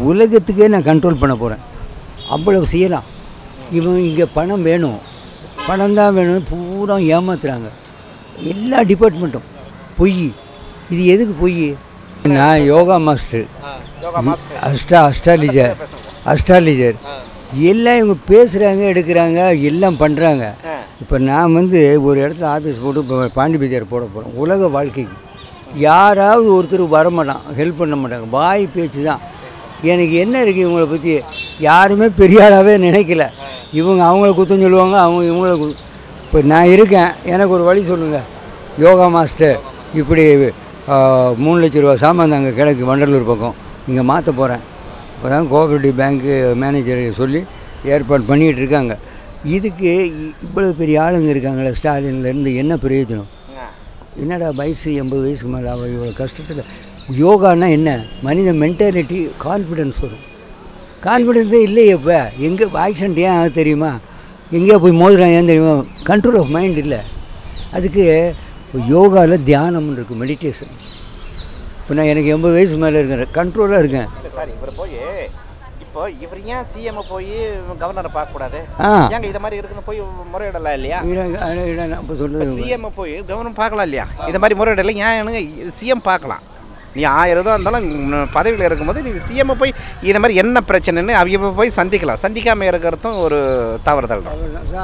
உலகத்துக்கே நான் கண்ட்ரோல் பண்ண போகிறேன் அவ்வளவு செய்யலாம் இவன் இங்கே பணம் வேணும் பணம் தான் வேணும் பூரா ஏமாத்துறாங்க எல்லா டிபார்ட்மெண்ட்டும் பொய் இது எதுக்கு பொய் நான் யோகா மாஸ்டர் யோகா மாஸ்டர் அஸ்டா அஸ்ட்ராலஜர் அஸ்ட்ராலஜர் எல்லாம் இவங்க பேசுகிறாங்க எடுக்கிறாங்க எல்லாம் பண்ணுறாங்க இப்போ நான் வந்து ஒரு இடத்துல ஆஃபீஸ் போட்டு இப்போ பாண்டி பஜார் போட போகிறேன் உலக வாழ்க்கைக்கு யாராவது ஒருத்தர் வரமாட்டான் ஹெல்ப் பண்ண மாட்டாங்க வாய் பேச்சு தான் எனக்கு என்ன இருக்குது இவங்கள பற்றி யாருமே பெரிய ஆளாகவே நினைக்கல இவங்க அவங்கள குத்தம் சொல்லுவாங்க அவங்க இவங்கள கு இப்போ நான் இருக்கேன் எனக்கு ஒரு வழி சொல்லுங்கள் யோகா மாஸ்டர் இப்படி ஆ, மூணு லட்ச ரூபா சாமான் அங்கே கிழக்கு வண்டலூர் பக்கம் இங்கே மாற்ற போகிறேன் இப்போ தான் கோஆபரேட்டிவ் பேங்க்கு மேனேஜர் சொல்லி ஏற்பாடு பண்ணிகிட்டு இருக்காங்க இதுக்கு இ- இவ்வளவு பெரிய ஆளுங்க இருக்காங்களே ஸ்டாலின்லேருந்து என்ன பிரயோஜனம் என்னடா வயசு எண்பது வயசுக்கு மேலே அவள் இவ்வளோ கஷ்டத்தில் யோகான்னா என்ன மனித மென்டாலிட்டி கான்ஃபிடென்ஸ் வரும் கான்ஃபிடென்ஸே இல்லையே இப்போ எங்கே ஆக்சிடென்ட் ஏன் ஆகுது தெரியுமா எங்கேயோ போய் மோதுறான் ஏன் தெரியுமா கண்ட்ரோல் ஆஃப் மைண்ட் இல்லை அதுக்கு யோகாவில் தியானம்னு இருக்குது மெடிடேஷன் இப்போ நான் எனக்கு எண்பது வயசு மேலே இருக்கேன் கண்ட்ரோலாக இருக்கேன் இல்லை சார் இவர் போய் இப்போ இவர் ஏன் சிஎம் போய் கவர்னரை பார்க்கக்கூடாது ஆ ஏங்க இது மாதிரி இருக்குது போய் முறையிடலாம் இல்லையா இப்போ சொல்கிறது சிஎம் போய் கவர்னர் பார்க்கலாம் இல்லையா இது மாதிரி முறையிடல ஏன் எனக்கு சிஎம் பார்க்கலாம் நீ ஆயிரம் ரூபா இருந்தாலும் உம், பதவியில் இருக்கும்போது நீ சிஎம் போய் இது மாதிரி என்ன பிரச்சனைன்னு அவங்க போய் சந்திக்கலாம் சந்திக்காமல் இருக்கிறதும் ஒரு தவறுதல் தான்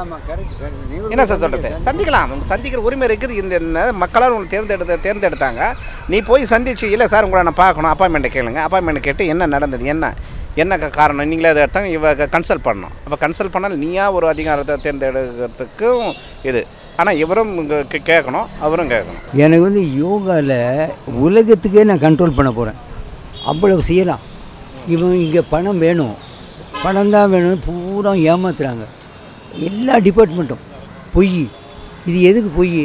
என்ன சார் சொல்கிறது சந்திக்கலாம் உங்க சந்திக்கிற உரிமை இருக்குது இந்த இந்த மக்களால் உங்களை தேர்ந்தெடுத்த தேர்ந்தெடுத்தாங்க நீ போய் சந்திச்சு இல்லை சார் உங்களை நான் பார்க்கணும் அப்பாயின்மெண்ட்டை கேளுங்க அப்பாயின்மெண்ட் கேட்டு என்ன நடந்தது என்ன என்ன க- காரணம் நீங்களே அதை எடுத்தாங்க இவ கன்சல்ட் பண்ணணும் அப்போ கன்சல்ட் பண்ணால் நீயா ஒரு அதிகாரத்தை தேர்ந்தெடுக்கிறதுக்கும் இது ஆனால் இவரும் இங்க கே- கேட்கணும் அவரும் கேட்கணும் எனக்கு வந்து யோகாவில் உலகத்துக்கே நான் கண்ட்ரோல் பண்ண போகிறேன் அவ்வளவு செய்யலாம் இவன் இங்கே பணம் வேணும் பணம் தான் வேணும் பூரா ஏமாத்துறாங்க எல்லா டிபார்ட்மெண்ட்டும் பொய் இது எதுக்கு பொய்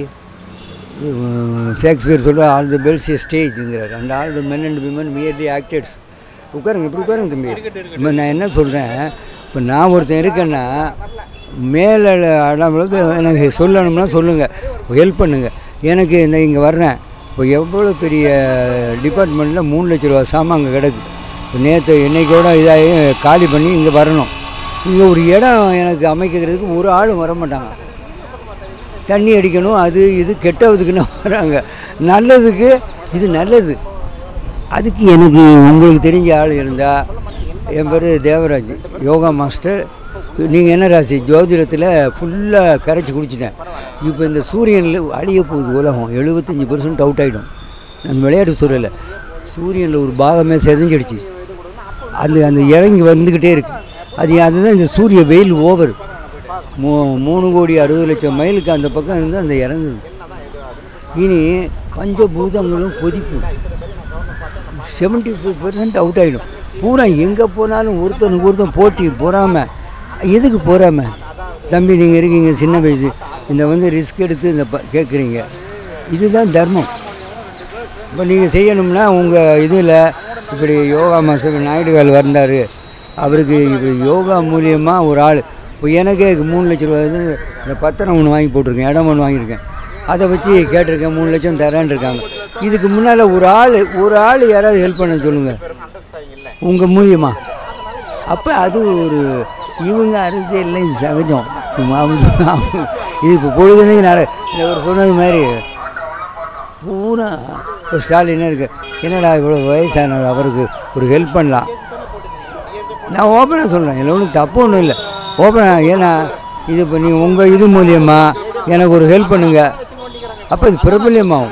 ஷேக்ஸ்பியர் சொல்ற ஆல் தி பெல்ஸ் ஸ்டேஜ்ங்கிறார் and all the men and women merely actors உட்காருங்க இப்படி உட்காருங்க தம்பி இப்போ நான் என்ன சொல்கிறேன் இப்போ நான் ஒருத்தன் இருக்கேன்னா மேலே அளவுக்கு எனக்கு சொல்லணும்னா சொல்லுங்கள் ஹெல்ப் பண்ணுங்கள் எனக்கு இந்த இங்கே வர்றேன் இப்போ எவ்வளோ பெரிய டிபார்ட்மெண்ட்டில் மூணு லட்ச ரூபா சாமான் அங்கே கிடக்கு இப்போ நேற்று என்னைக்கோட இதாகி காலி பண்ணி இங்கே வரணும் இங்கே ஒரு இடம் எனக்கு அமைக்கிறதுக்கு ஒரு ஆளும் வர மாட்டாங்க தண்ணி அடிக்கணும் அது இது கெட்டதுக்குன்னு வராங்க நல்லதுக்கு இது நல்லது அதுக்கு எனக்கு உங்களுக்கு தெரிஞ்ச ஆள் இருந்தால் என் பேர் தேவராஜ் யோகா மாஸ்டர் நீங்கள் என்ன ராசி ஜோதிடத்தில் ஃபுல்லாக கரைச்சி குடிச்சிட்டேன் இப்போ இந்த சூரியனில் அழிய போகுது உலகம் எழுபத்தஞ்சி பர்சன்ட் அவுட் ஆகிடும் நான் விளையாட்டு சொல்லலை சூரியனில் ஒரு பாகமே செதஞ்சிடுச்சு அந்த அந்த இறங்கி வந்துக்கிட்டே இருக்கு அது அதுதான் இந்த சூரிய வெயில் ஓவர் மூ மூணு கோடி அறுபது லட்சம் மைலுக்கு அந்த பக்கம் இருந்து அந்த இறங்குது இனி பஞ்சபூதங்களும் கொதிப்பு செவன்ட்டி ஃபைவ் பர்சன்ட் அவுட் ஆகிடும் பூரா எங்கே போனாலும் ஒருத்தனுக்கு ஒருத்தன் போட்டி போகாம எதுக்கு போகாம தம்பி நீங்கள் இருக்கீங்க சின்ன வயசு இந்த வந்து ரிஸ்க் எடுத்து இந்த ப கேட்குறீங்க இதுதான் தர்மம் இப்போ நீங்கள் செய்யணும்னா உங்கள் இதில் இப்படி யோகா மாஸ்டர் நாயுடுகால் வந்தார் அவருக்கு இப்படி யோகா மூலியமாக ஒரு ஆள் இப்போ எனக்கே மூணு லட்ச ரூபா இது இந்த பத்திரம் ஒன்று வாங்கி போட்டிருக்கேன் இடம் ஒன்று வாங்கியிருக்கேன் அதை வச்சு கேட்டிருக்கேன் மூணு லட்சம் தரேன் இருக்காங்க இதுக்கு முன்னால் ஒரு ஆள் ஒரு ஆள் யாராவது ஹெல்ப் பண்ண சொல்லுங்கள் உங்கள் மூலியமா அப்போ அது ஒரு இவங்க அரசியலில் இது சகஜம் இவங்க அவங்க- அவங்க- இது இப்போ பொழுதுனைக்கு நட இந்த ஒரு சொன்னது மாதிரி பூரா இப்போ ஸ்டாலினே இருக்கு என்னடா இவ்வளோ வயசான அவருக்கு ஒரு ஹெல்ப் பண்ணலாம் நான் ஓப்பனாக சொல்கிறேன் இதில் ஒன்றும் தப்பு ஒன்றும் இல்லை ஓப்பனாக ஏன்னா இது இப்போ நீங்கள் உங்கள் இது மூலியமாக எனக்கு ஒரு ஹெல்ப் பண்ணுங்க அப்போ இது பிரபல்யமாகும்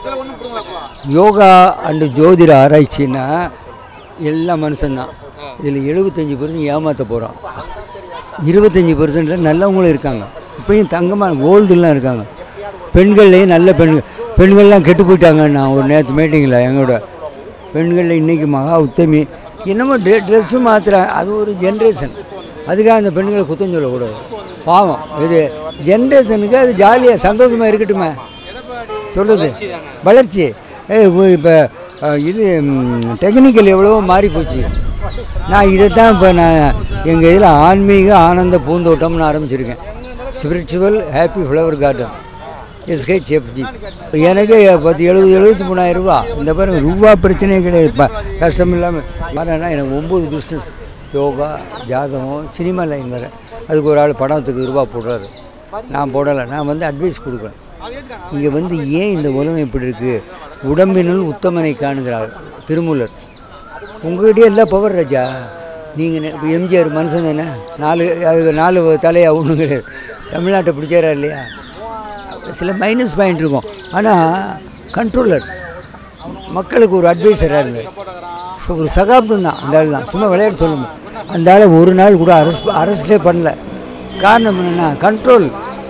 யோகா அண்டு ஜோதிட ஆராய்ச்சின்னா எல்லா மனுஷன்தான் இதில் எழுபத்தஞ்சி பர்சன்ட் ஏமாற்ற போகிறோம் இருபத்தஞ்சி பர்சன்டில் நல்லவங்களும் இருக்காங்க இப்பயும் தங்கமான கோல்டுலாம் இருக்காங்க பெண்கள்லேயும் நல்ல பெண்கள் பெண்கள்லாம் கெட்டு போயிட்டாங்க நான் ஒரு நேற்று மீட்டிங்கில் எங்களோட பெண்களில் இன்றைக்கி மகா உத்தமி என்னமோ ட்ரெ ட்ரெஸ்ஸு மாற்றுறாங்க அது ஒரு ஜென்ரேஷன் அதுக்காக அந்த பெண்களை குத்தம் சொல்லக்கூடாது பாவம் இது ஜென்ரேஷனுக்கு அது ஜாலியாக சந்தோஷமாக இருக்கட்டுமே சொல்லுது வளர்ச்சி இப்போ இது டெக்னிக்கல் எவ்வளவோ மாறி போச்சு நான் இதை தான் இப்போ நான் எங்கள் இதில் ஆன்மீக ஆனந்த பூந்தோட்டம்னு ஆரம்பிச்சிருக்கேன் spiritual happy flower garden SHFG எனக்கு பத்து எழுபது எழுபத்தி மூணாயிரம் ரூபா இந்த பாருங்க ரூபா பிரச்சனையே கிடையாது இப்போ கஷ்டம் இல்லாமல் வரேன்னா எனக்கு ஒம்பது பிஸ்னஸ் யோகா ஜாதகம் சினிமா லைன் வேறு அதுக்கு ஒரு ஆள் படத்துக்கு ரூபா போடுறாரு நான் போடலை நான் வந்து அட்வைஸ் கொடுக்குறேன் இங்கே வந்து ஏன் இந்த உலகம் இப்படி இருக்குது உடம்பினுள் உத்தமனை காணுகிறார் திருமூலர் உங்ககிட்டயே எல்லா பவர் ராஜா நீங்கள் இப்போ எம்ஜிஆர் மனுஷன் தானே நாலு அது நாலு தலையா ஒன்றும் கிடையாது தமிழ்நாட்டை பிடிச்சாரா இல்லையா சில மைனஸ் பாயிண்ட் இருக்கும் ஆனால் கண்ட்ரோலர் மக்களுக்கு ஒரு அட்வைசராக இருங்க ஸோ ஒரு சகாப்தம் தான் அந்த ஆள் தான் சும்மா விளையாட்டு சொல்ல முடியும் அந்த ஆளை ஒரு நாள் கூட அரெஸ்ட் அரெஸ்டே பண்ணல காரணம் என்னென்னா கண்ட்ரோல்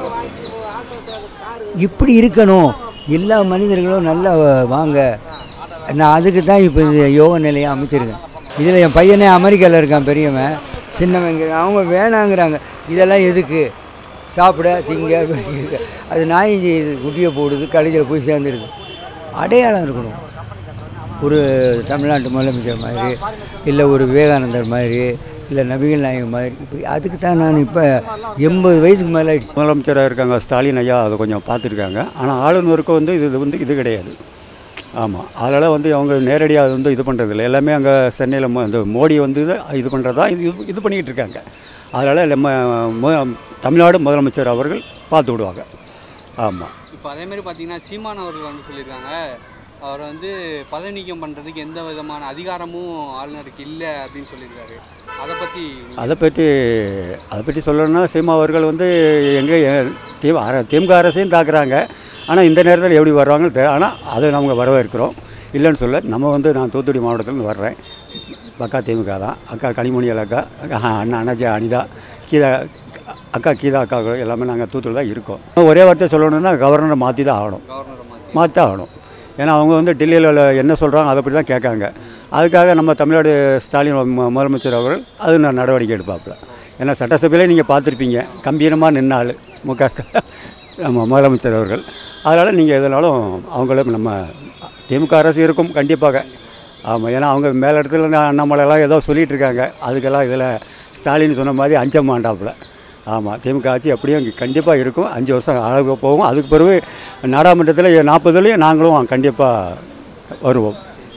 இப்படி இருக்கணும் எல்லா மனிதர்களும் நல்லா வாங்க நான் அதுக்கு தான் இப்போ இந்த யோக நிலையம் அமைச்சிருக்கேன் இதில் என் பையனே அமெரிக்காவில் இருக்கான் பெரியவன் சின்னவங்க அவங்க வேணாங்கிறாங்க இதெல்லாம் எதுக்கு சாப்பிட திங்க குடிக்க. அது நாயும் செய்யுது குட்டியை போடுது கடைசியில் போய் சேர்ந்துடுது அடையாளம் இருக்கணும் ஒரு தமிழ்நாட்டு முதலமைச்சர் மாதிரி இல்லை ஒரு விவேகானந்தர் மாதிரி இல்லை நபிகள் நாயகம் மாதிரி இப்படி அதுக்கு தான் நான் இப்போ எண்பது வயசுக்கு மேலே ஆயிடுச்சு முதலமைச்சராக இருக்காங்க ஸ்டாலின் ஐயா அதை கொஞ்சம் பார்த்துருக்காங்க ஆனால் ஆளுநருக்கு வந்து இது இது வந்து இது கிடையாது ஆமாம் அதனால் வந்து அவங்க நேரடியாக அது வந்து இது பண்ணுறதில்ல எல்லாமே அங்கே சென்னையில் அந்த மோடி வந்து இது இது பண்ணுறதா இது இது பண்ணிக்கிட்டு இருக்காங்க அதனால் நம்ம மு- தமிழ்நாடு முதலமைச்சர் அவர்கள் பார்த்து விடுவாங்க ஆமாம் இப்போ அதே மாதிரி பார்த்தீங்கன்னா சீமான் அவர்கள் வந்து சொல்லியிருக்காங்க அவர் வந்து பதவி நீக்கம் பண்ணுறதுக்கு எந்த விதமான அதிகாரமும் ஆளுநருக்கு இல்லை அப்படின்னு சொல்லியிருக்காரு அதை பற்றி அதை பற்றி அதை பற்றி சொல்லணும்னா சீமா அவர்கள் வந்து எங்கே திமுக அர- திமுக அரசையும் தாக்குறாங்க ஆனால் இந்த நேரத்தில் எப்படி வர்றாங்கன்னு தெ ஆனால் அதை நம்ம வரவேற்கிறோம் இல்லைன்னு சொல்ல நம்ம வந்து நான் தூத்துக்குடி மாவட்டத்துலேருந்து வர்றேன் அக்கா திமுக தான் அக்கா கனிமொழியல் அக்கா அக்கா அண்ணா அண்ணாச்சி அனிதா கீதா அக்கா கீதா அக்கா எல்லாமே நாங்கள் தூத்துக்குடி தான் இருக்கோம் ஒரே வார்த்தை சொல்லணும்னா கவர்னரை மாற்றி தான் ஆகணும் கவர்னரை மாற்றி மாற்றி ஆகணும் ஏன்னா அவங்க வந்து டெல்லியில் என்ன சொல்கிறாங்க அதை பற்றி தான் கேட்காங்க அதுக்காக நம்ம தமிழ்நாடு ஸ்டாலின் மு- முதலமைச்சர் அவர்கள் அது நான் நடவடிக்கை எடுப்பாப்புல ஏன்னா சட்டசபையிலே நீங்கள் பார்த்துருப்பீங்க கம்பீரமாக நின்ன ஆள் மு க ஸ்ட- நம்ம முதலமைச்சர் அவர்கள் அதனால் நீங்கள் எதுனாலும் அவங்களும் நம்ம திமுக அரசு இருக்கும் கண்டிப்பாக ஆமாம் ஏன்னா அவங்க மேல் இடத்துல இருந்து அண்ணாமலைலாம் ஏதோ சொல்லிகிட்டு இருக்காங்க அதுக்கெல்லாம் இதில் ஸ்டாலின் சொன்ன மாதிரி அஞ்ச மாட்டாப்புல ஆமாம் திமுக ஆட்சி அப்படியும் கண்டிப்பாக இருக்கும் அஞ்சு வருஷம் அழகு போகும் அதுக்கு பிறகு நாடாளுமன்றத்தில் நாற்பதுலேயும் நாங்களும் கண்டிப்பாக வருவோம்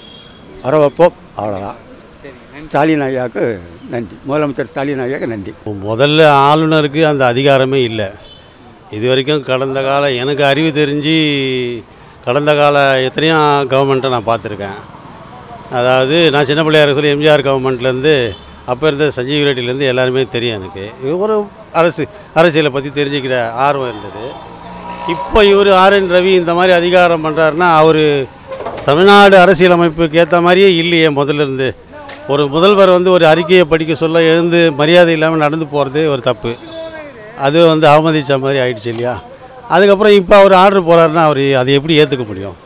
வர வைப்போம் அவ்வளோதான் ஸ்டாலின் ஐயாவுக்கு நன்றி முதலமைச்சர் ஸ்டாலின் ஐயாவுக்கு நன்றி முதல்ல ஆளுநருக்கு அந்த அதிகாரமே இல்லை இது வரைக்கும் கடந்த கால எனக்கு அறிவு தெரிஞ்சு கடந்த கால எத்தனையோ கவர்மெண்ட்டை நான் பார்த்துருக்கேன் அதாவது நான் சின்ன பிள்ளையா இருக்க சொல்லி எம்ஜிஆர் கவர்மெண்ட்லேருந்து அப்போ இருந்த சஞ்சீவ் ரெட்டிலேருந்து எல்லாருமே தெரியும் எனக்கு இது ஒரு அரசு அரசியலை பற்றி தெரிஞ்சுக்கிற ஆர்வம் இருந்தது இப்போ இவர் ஆர் என் ரவி இந்த மாதிரி அதிகாரம் பண்ணுறாருன்னா அவர் தமிழ்நாடு அரசியலமைப்புக்கு ஏற்ற மாதிரியே இல்லையே முதல்ல இருந்து ஒரு முதல்வர் வந்து ஒரு அறிக்கையை படிக்க சொல்ல எழுந்து மரியாதை இல்லாமல் நடந்து போகிறது ஒரு தப்பு அது வந்து அவமதிச்ச மாதிரி ஆயிடுச்சு இல்லையா அதுக்கப்புறம் இப்போ அவர் ஆர்டர் போகிறாருன்னா அவர் அதை எப்படி ஏற்றுக்க முடியும்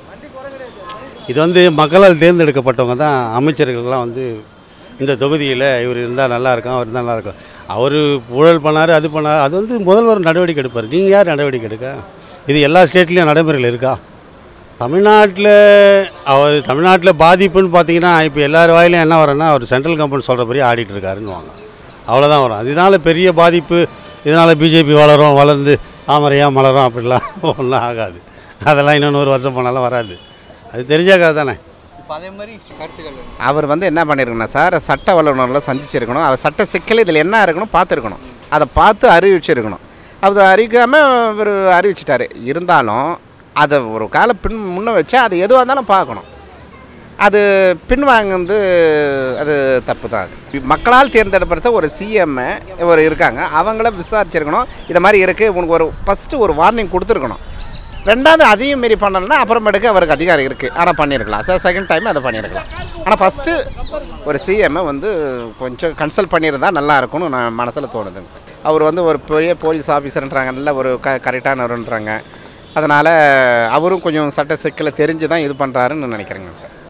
இது வந்து மக்களால் தேர்ந்தெடுக்கப்பட்டவங்க தான் அமைச்சர்கள்லாம் வந்து இந்த தொகுதியில் இவர் இருந்தால் நல்லா இருக்கும் அவர் இருந்தால் நல்லா இருக்கும் அவர் ஊழல் பண்ணார் அது பண்ணார் அது வந்து முதல்வர் நடவடிக்கை எடுப்பார் நீங்கள் யார் நடவடிக்கை எடுக்க இது எல்லா ஸ்டேட்லேயும் நடைமுறையில் இருக்கா தமிழ்நாட்டில் அவர் தமிழ்நாட்டில் பாதிப்புன்னு பார்த்தீங்கன்னா இப்போ எல்லார் வாயிலும் என்ன வரும்னா அவர் சென்ட்ரல் கவர்மெண்ட் சொல்கிறபடி ஆடிட்டு இருக்காருன்னு வாங்க அவ்வளோதான் வரும் அதனால பெரிய பாதிப்பு இதனால் பிஜேபி வளரும் வளர்ந்து தாமரையாக மலரும் அப்படிலாம் ஒன்றும் ஆகாது அதெல்லாம் இன்னும் நூறு வருஷம் போனாலும் வராது அது தெரிஞ்ச கதை தானே இப்போ அதே மாதிரி கருத்துக்கள் அவர் வந்து என்ன பண்ணியிருக்கணும் சார் சட்ட வல்லுநர்களை சந்திச்சிருக்கணும் அவர் சட்ட சிக்கல் இதில் என்ன இருக்கணும் பார்த்துருக்கணும் அதை பார்த்து அறிவிச்சிருக்கணும் அது அறிவிக்காமல் இவர் அறிவிச்சிட்டாரு இருந்தாலும் அதை ஒரு கால பின் முன்ன வச்சா அது எதுவாக இருந்தாலும் பார்க்கணும் அது பின்வாங்குறது அது தப்பு தான் அது மக்களால் தேர்ந்தெடுப்படுத்த ஒரு சிஎம் ஒரு இருக்காங்க அவங்கள விசாரிச்சிருக்கணும் இது மாதிரி இருக்குது உனக்கு ஒரு ஃபஸ்ட்டு ஒரு வார்னிங் கொடுத்துருக்கணும் ரெண்டாவது அதையும் மாரி பண்ணலன்னா அப்புறமேட்டுக்கு அவருக்கு அதிகாரம் இருக்குது ஆனால் பண்ணியிருக்கலாம் சார் செகண்ட் டைம் அதை பண்ணியிருக்கலாம் ஆனால் ஃபஸ்ட்டு ஒரு சிஎம்மை வந்து கொஞ்சம் கன்சல்ட் பண்ணியிருந்தா நல்லா இருக்கும்னு நான் மனசில் தோணுதுங்க சார் அவர் வந்து ஒரு பெரிய போலீஸ் ஆஃபீஸர்ன்றாங்க நல்ல ஒரு க கரெக்டானவருன்றாங்க அதனால் அவரும் கொஞ்சம் சட்ட சிக்கலை தெரிஞ்சு தான் இது பண்ணுறாருன்னு நினைக்கிறேங்க சார்